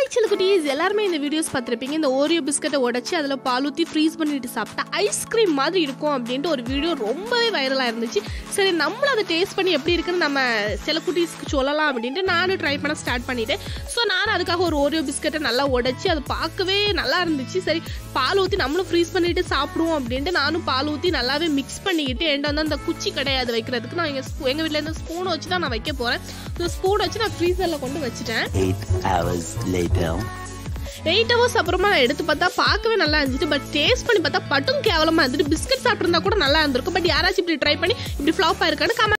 சிலுக்குட்டீஸ் எல்லாருமே இந்த வீடியோஸ் பார்த்துருப்பீங்க இந்த ஓரியோ பிஸ்கட்டை உடச்சி அதில் பால் ஊற்றி ஃப்ரீஸ் பண்ணிட்டு சாப்பிட்டா ஐஸ்கிரீம் மாதிரி இருக்கும் அப்படின்ட்டு ஒரு வீடியோ ரொம்பவே வைரலாக இருந்துச்சு சரி நம்மளும் அதை டேஸ்ட் பண்ணி எப்படி இருக்குன்னு நம்ம சில குட்டீஸ்க்கு சொல்லலாம் அப்படின்ட்டு நானும் ட்ரை பண்ண ஸ்டார்ட் பண்ணிட்டேன் ஸோ நானும் அதுக்காக ஒரு ஓரியோ பிஸ்கட்டை நல்லா உடச்சி அது பார்க்கவே நல்லா இருந்துச்சு சரி பால் ஊற்றி நம்மளும் ஃப்ரீஸ் பண்ணிட்டு சாப்பிடுவோம் அப்படின்ட்டு நானும் பால் ஊற்றி நல்லாவே மிக்ஸ் பண்ணிக்கிட்டு என்கிட்ட வந்து அந்த குச்சி கிடையாது வைக்கிறதுக்கு நான் எங்கள் எங்கள் வீட்டில் இருந்து ஸ்பூனை வச்சு தான் நான் வைக்க போகிறேன் ஸோ ஸ்பூன் வச்சு நான் ஃப்ரீசரில் கொண்டு வச்சுட்டேன் Eight hours later. Eight hours அப்புறமா நான் எடுத்து பார்த்தா பார்க்கவே நல்லா இருந்துச்சு பட் டேஸ்ட் பண்ணி பார்த்தா பட்டும் கேவலமாக இருந்துட்டு பிஸ்கட் சாப்பிட்ருந்தா கூட நல்லா இருந்திருக்கும் பட் யாராச்சும் இப்படி ட்ரை பண்ணி இப்படி ஃப்ளாப் ஆயிருக்கான்னு கமெண்ட்